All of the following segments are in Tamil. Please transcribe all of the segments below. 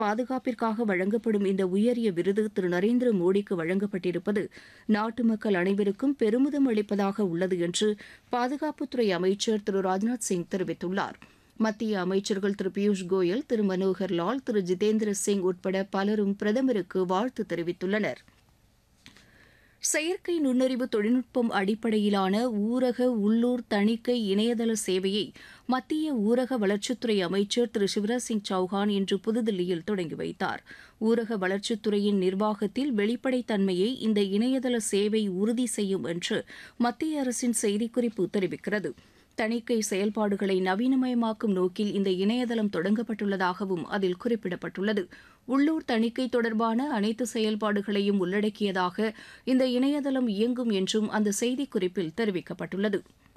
பாதுகாப்பிற்காக வழங்கப்படும் இந்த உயரிய விருது திரு நரேந்திர மோடிக்கு வழங்கப்பட்டிருப்பது நாட்டு மக்கள் அனைவருக்கும் பெருமிதம் அளிப்பதாக உள்ளது என்று பாதுகாப்புத்துறை அமைச்சர் திரு ராஜ்நாத் சிங் தெரிவித்துள்ளார் மத்திய அமைச்சர்கள் திரு பியூஷ் கோயல் திரு மனோகர் லால் திரு ஜிதேந்திர சிங் உட்பட பலரும் பிரதமருக்கு வாழ்த்து தெரிவித்துள்ளனர் செயற்கை நுண்ணறிவு தொழில்நுட்பம் அடிப்படையிலான ஊரக உள்ளூர் தணிக்கை இணையதள சேவையை மத்திய ஊரக வளர்ச்சித்துறை அமைச்சர் திரு சிவராஜ் சிங் சௌஹான் இன்று புதுதில்லியில் தொடங்கி வைத்தார் ஊரக வளர்ச்சித்துறையின் நிர்வாகத்தில் வெளிப்படைத்தன்மையை இந்த இணையதள சேவை உறுதி செய்யும் என்று மத்திய அரசின் செய்திக்குறிப்பு தெரிவிக்கிறது தணிக்கை செயல்பாடுகளை நவீனமயமாக்கும் நோக்கில் இந்த இணையதளம் தொடங்கப்பட்டுள்ளதாகவும் அதில் குறிப்பிடப்பட்டுள்ளது உள்ளூர் தணிக்கை தொடர்பான அனைத்து செயல்பாடுகளையும் உள்ளடக்கியதாக இந்த இணையதளம் இயங்கும் என்றும் அந்த செய்திக்குறிப்பில் தெரிவிக்கப்பட்டுள்ளது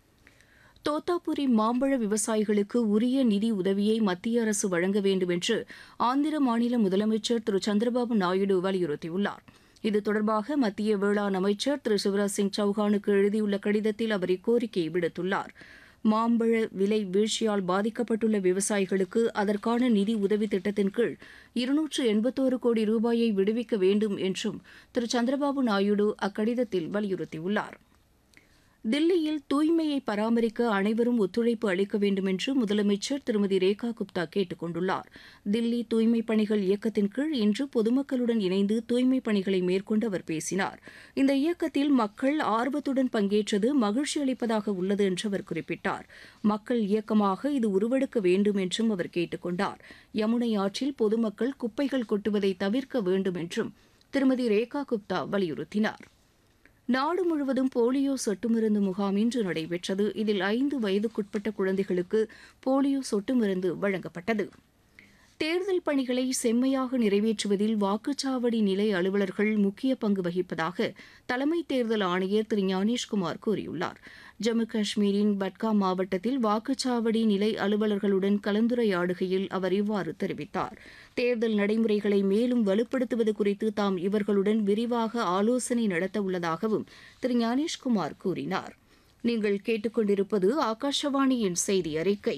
தோத்தாபுரி மாம்பழ விவசாயிகளுக்கு உரிய நிதி உதவியை மத்திய அரசு வழங்க வேண்டும் என்று ஆந்திர மாநில முதலமைச்சர் திரு சந்திரபாபு நாயுடு வலியுறுத்தியுள்ளார் இது தொடர்பாக மத்திய வேளாண் அமைச்சர் திரு சிவராஜ் சிங் சௌஹானுக்கு எழுதியுள்ள கடிதத்தில் அவர் இக்கோரிக்கையை விடுத்துள்ளார் மாம்பழ விலை வீழ்ச்சியால் பாதிக்கப்பட்டுள்ள விவசாயிகளுக்கு அதற்கான நிதி உதவி திட்டத்தின் கீழ் இருநூற்று எண்பத்தோரு கோடி ரூபாயை விடுவிக்க வேண்டும் என்றும் திரு சந்திரபாபு நாயுடு அக்கடிதத்தில் வலியுறுத்தியுள்ளார் தில்லியில் தூய்மையை பராமரிக்க அனைவரும் ஒத்துழைப்பு அளிக்க வேண்டும் என்று முதலமைச்சர் திருமதி ரேகா குப்தா கேட்டுக் கொண்டுள்ளார் தில்லி தூய்மைப் பணிகள் இயக்கத்தின் கீழ் இன்று பொதுமக்களுடன் இணைந்து தூய்மைப் பணிகளை மேற்கொண்டு அவர் பேசினார் இந்த இயக்கத்தில் மக்கள் ஆர்வத்துடன் பங்கேற்றது மகிழ்ச்சி அளிப்பதாக உள்ளது என்று அவர் குறிப்பிட்டார் மக்கள் இயக்கமாக இது உருவெடுக்க வேண்டும் என்றும் அவர் கேட்டுக் கொண்டார் யமுனை ஆற்றில் பொதுமக்கள் குப்பைகள் கொட்டுவதை தவிர்க்க வேண்டும் என்றும் திருமதி ரேகா குப்தா வலியுறுத்தினார் நாடு முழுவதும் போலியோ சொட்டு மருந்து முகாம் இன்று நடைபெற்றது இதில் ஐந்து வயதுக்குட்பட்ட குழந்தைகளுக்கு போலியோ சொட்டு மருந்து வழங்கப்பட்டது தேர்தல் பணிகளை செம்மையாக நிறைவேற்றுவதில் வாக்குச்சாவடி நிலை அலுவலர்கள் முக்கிய பங்கு வகிப்பதாக தலைமை தேர்தல் ஆணையர் திரு ஞானேஷ்குமார் கூறியுள்ளார் ஜம்மு காஷ்மீரின் பட்காம் மாவட்டத்தில் வாக்குச்சாவடி நிலை அலுவலர்களுடன் கலந்துரையாடுகையில் அவர் இவ்வாறு தெரிவித்தார் தேர்தல் நடைமுறைகளை மேலும் வலுப்படுத்துவது குறித்து தாம் இவர்களுடன் விரிவாக ஆலோசனை நடத்த உள்ளதாகவும் திரு ஞானேஷ்குமார் கூறினார் நீங்கள் கேட்டுக்கொண்டிருப்பது ஆகாஷவாணியின் செய்தி அறிக்கை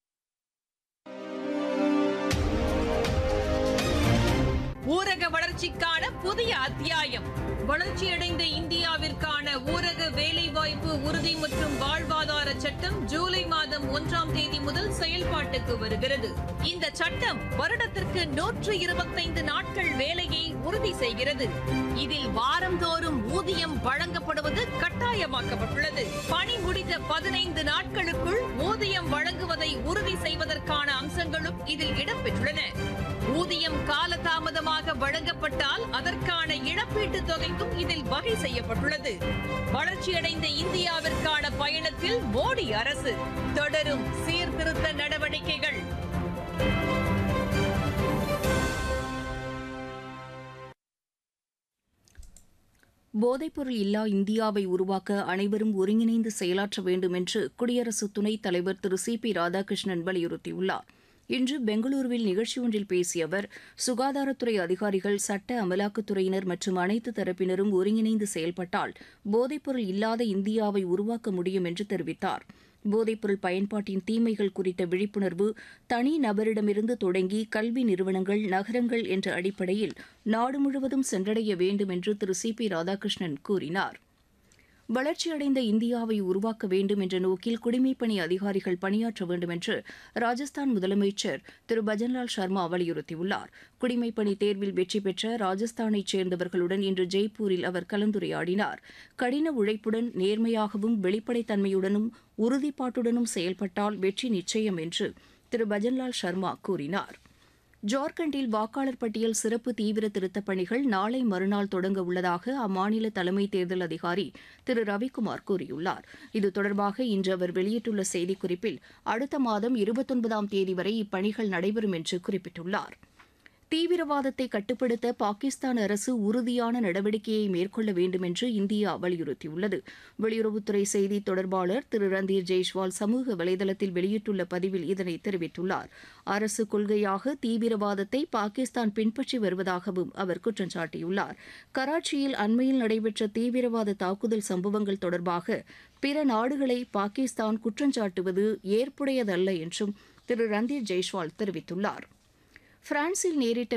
ஊரக வளர்ச்சிக்கான புதிய அத்தியாயம் வளர்ச்சியடைந்த இந்தியாவிற்கான ஊரக வேலைவாய்ப்பு உறுதி மற்றும் வாழ்வாதார சட்டம் ஜூலை மாதம் ஒன்றாம் தேதி முதல் செயல்பாட்டுக்கு வருகிறது இந்த சட்டம் வருடத்திற்கு நூற்று இருபத்தைந்து நாட்கள் வேலையை உறுதி செய்கிறது இதில் வாரந்தோறும் ஊதியம் வழங்கப்படுவது கட்டாயமாக்கப்பட்டுள்ளது பணி முடிந்த பதினைந்து நாட்களுக்குள் ஊதியம் வழங்குவதை உறுதி செய்வதற்கான அம்சங்களும் இதில் இடம்பெற்றுள்ளன ஊதியம் காலதாமதமாக வழங்கப்பட்டால் அதற்கான இழப்பீட்டுத் தொகைக்கும் இதில் வகை செய்யப்பட்டுள்ளது வளர்ச்சியடைந்த இந்தியாவிற்கான பயணத்தில் மோடி அரசு தொடரும் சீர்திருத்த நடவடிக்கைகள் போதைப்பொருள் இல்லா இந்தியாவை உருவாக்க அனைவரும் ஒருங்கிணைந்து செயலாற்ற வேண்டும் என்று குடியரசு துணைத் தலைவர் திரு சி பி ராதாகிருஷ்ணன் வலியுறுத்தியுள்ளார் இன்று பெங்களூருவில் நிகழ்ச்சி ஒன்றில் பேசிய அவர் சுகாதாரத்துறை அதிகாரிகள் சட்ட அமலாக்கத்துறையினர் மற்றும் அனைத்து தரப்பினரும் ஒருங்கிணைந்து செயல்பட்டால் போதைப்பொருள் இல்லாத இந்தியாவை உருவாக்க முடியும் என்று தெரிவித்தார் போதைப்பொருள் பயன்பாட்டின் தீமைகள் குறித்த விழிப்புணர்வு தனி நபரிடமிருந்து தொடங்கி கல்வி நிறுவனங்கள் நகரங்கள் என்ற அடிப்படையில் நாடு முழுவதும் சென்றடைய வேண்டும் என்று திரு சி பி ராதாகிருஷ்ணன் கூறினார் வளர்ச்சியடைந்த இந்தியாவை உருவாக்க வேண்டும் என்ற நோக்கில் குடிமைப்பணி அதிகாரிகள் பணியாற்ற வேண்டும் என்று ராஜஸ்தான் முதலமைச்சர் திரு பஜன்லால் சர்மா வலியுறுத்தியுள்ளார் குடிமைப்பணி தேர்வில் வெற்றி பெற்ற ராஜஸ்தானைச் சேர்ந்தவர்களுடன் இன்று ஜெய்ப்பூரில் அவர் கலந்துரையாடினார் கடின உழைப்புடன் நேர்மையாகவும் வெளிப்படைத்தன்மையுடனும் உறுதிப்பாட்டுடனும் செயல்பட்டால் வெற்றி நிச்சயம் என்று திரு பஜன்லால் சர்மா கூறினார் ஜார்க்கண்டில் வாக்காளர் பட்டியல் சிறப்பு தீவிர திருத்தப் பணிகள் நாளை மறுநாள் தொடங்க உள்ளதாக அம்மாநில தலைமை தேர்தல் அதிகாரி திரு ரவிக்குமார் கூறியுள்ளார் இது தொடர்பாக இன்று அவர் வெளியிட்டுள்ள செய்திக்குறிப்பில் அடுத்த மாதம் இருபத்தொன்பதாம் தேதி வரை இப்பணிகள் நடைபெறும் என்று குறிப்பிட்டுள்ளார் தீவிரவாதத்தை கட்டுப்படுத்த பாகிஸ்தான் அரசு உறுதியான நடவடிக்கையை மேற்கொள்ள வேண்டும் என்று இந்தியா வலியுறுத்தியுள்ளது வெளியுறவுத்துறை செய்தி தொடர்பாளர் திரு ரந்தீர் ஜெய்ஷ்வால் சமூக வலைதளத்தில் வெளியிட்டுள்ள பதிவில் இதனை தெரிவித்துள்ளார் அரசு கொள்கையாக தீவிரவாதத்தை பாகிஸ்தான் பின்பற்றி வருவதாகவும் அவர் குற்றம் சாட்டியுள்ளார் கராச்சியில் அண்மையில் நடைபெற்ற தீவிரவாத தாக்குதல் சம்பவங்கள் தொடர்பாக பிற நாடுகளை பாகிஸ்தான் குற்றஞ்சாட்டுவது ஏற்புடையதல்ல என்றும் திரு ரந்தீர் ஜெய்ஷ்வால் தெரிவித்துள்ளார் பிரான்சில் நேரிட்ட